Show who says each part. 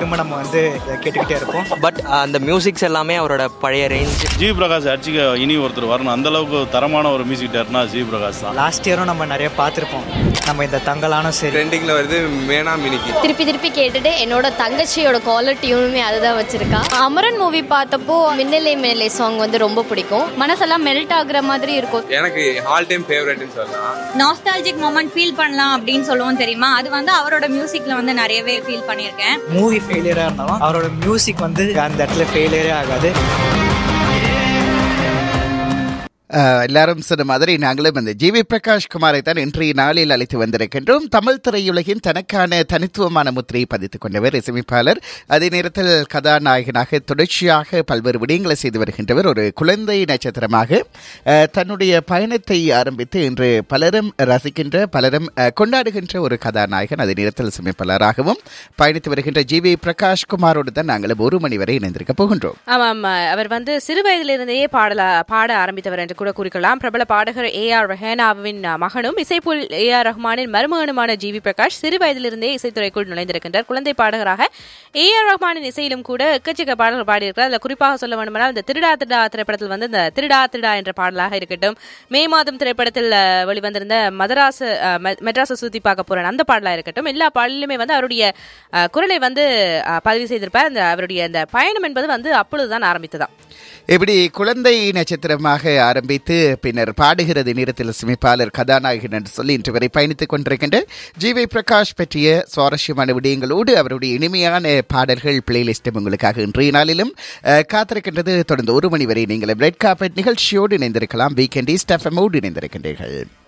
Speaker 1: திரும்ப நம்ம வந்து இதை கேட்டுக்கிட்டே இருப்போம்
Speaker 2: பட் அந்த மியூசிக்ஸ் எல்லாமே அவரோட பழைய ரேஞ்ச்
Speaker 3: ஜி பிரகாஷ் அடிச்சுக்க இனி ஒருத்தர் வரணும் அந்த அளவுக்கு தரமான ஒரு மியூசிக் டேரக்டர்னா ஜி பிரகாஷ் தான்
Speaker 1: லாஸ்ட் இயரும் நம்ம நிறைய பார்த்துருப்போம் நம்ம இந்த தங்கலானும் சரி
Speaker 4: ட்ரெண்டிங்கில் வருது மேனா மினிக்கு
Speaker 5: திருப்பி திருப்பி கேட்டுட்டு என்னோட தங்கச்சியோட காலர் டியூனுமே அதுதான் வச்சிருக்கா அமரன் மூவி பார்த்தப்போ மின்னலே மின்னலே சாங் வந்து ரொம்ப பிடிக்கும் மனசெல்லாம் மெல்ட் ஆகுற மாதிரி இருக்கும்
Speaker 4: எனக்கு ஆல் டைம் ஃபேவரட்னு சொல்லலாம்
Speaker 6: நாஸ்டாலஜிக் மொமெண்ட் ஃபீல் பண்ணலாம் அப்படின்னு சொல்லுவோம் தெரியுமா அது வந்து அவரோட மியூசிக்ல வந்து நிறையவே ஃபீல் பண்ணியிருக்கேன்
Speaker 1: மூவி ஃபெயிலியராக இருந்தாலும் அவரோட மியூசிக் வந்து அந்த இடத்துல ஃபெயிலியரே ஆகாது
Speaker 7: அஹ், எல்லாரும் சொன்ன மாதிரி நாங்களும் இந்த ஜி வி பிரகாஷ் குமாரை தான் இன்றைய நாளில் அழைத்து வந்திருக்கின்றோம் தமிழ் திரையுலகின் தனக்கான தனித்துவமான முத்திரையை பதித்துக் கொண்டவர் இசையமைப்பாளர் அதே நேரத்தில் கதாநாயகனாக தொடர்ச்சியாக பல்வேறு விடயங்களை செய்து வருகின்றவர் ஒரு குழந்தை நட்சத்திரமாக அஹ், தன்னுடைய பயணத்தை ஆரம்பித்து இன்று பலரும் ரசிக்கின்ற பலரும் அஹ், கொண்டாடுகின்ற ஒரு கதாநாயகன் அதே நேரத்தில் இசையமைப்பாளராகவும் பயணித்து வருகின்ற ஜி வி பிரகாஷ் குமாரோடு தான் நாங்களும் ஒரு மணி வரை இணைந்திருக்க போகின்றோம்
Speaker 8: ஆமாம் அவர் வந்து சிறு வயதிலிருந்தே பாடல பாட ஆரம்பித்தவர் என்று கூட குறிக்கலாம் பிரபல பாடகர் ஏ ஆர் ரெஹானாவின் மகனும் இசைப்புல் ஏ ஆர் ரஹ்மானின் மருமகனுமான ஜி வி பிரகாஷ் சிறு வயதிலிருந்தே இசைத்துறைக்குள் நுழைந்திருக்கின்றார் குழந்தை பாடகராக ஏ ஆர் ரஹ்மானின் இசையிலும் கூட எக்கச்சக்க பாடல்கள் பாடியிருக்கிறார் அதில் குறிப்பாக சொல்ல வேண்டுமானால் இந்த திருடா திருடா திரைப்படத்தில் வந்து இந்த திருடா திருடா என்ற பாடலாக இருக்கட்டும் மே மாதம் திரைப்படத்தில் அஹ், வெளிவந்திருந்த மதராச அஹ், மெ- மெட்ராஸை சுத்தி பார்க்க போறேன் அந்த பாடலாக இருக்கட்டும் எல்லா பாடலிலுமே வந்து அவருடைய அஹ், குரலை வந்து அஹ், பதிவு செய்திருப்பார் அந்த அவருடைய அந்த பயணம் என்பது வந்து அப்பொழுதுதான் ஆரம்பித்ததாம்
Speaker 7: இப்படி குழந்தை நட்சத்திரமாக ஆரம்பித்து பின்னர் பாடுகிறது நேரத்தில் சிமிப்பாளர் கதாநாயகன் என்று சொல்லி இன்று வரை பயணித்துக் கொண்டிருக்கின்ற ஜி வை பிரகாஷ் பற்றிய சுவாரஸ்யமான விடயங்களோடு அவருடைய இனிமையான பாடல்கள் பிளேலிஸ்டும் உங்களுக்காக இன்றைய நாளிலும் அஹ், காத்திருக்கின்றது தொடர்ந்து ஒரு மணி வரை நீங்கள் ரெட் கார்பெட் நிகழ்ச்சியோடு இணைந்திருக்கலாம் வீக்கெண்ட் ஈஸ்ட் எஃப்எம்மோடு இணைந்திருக்கின்றீர்கள்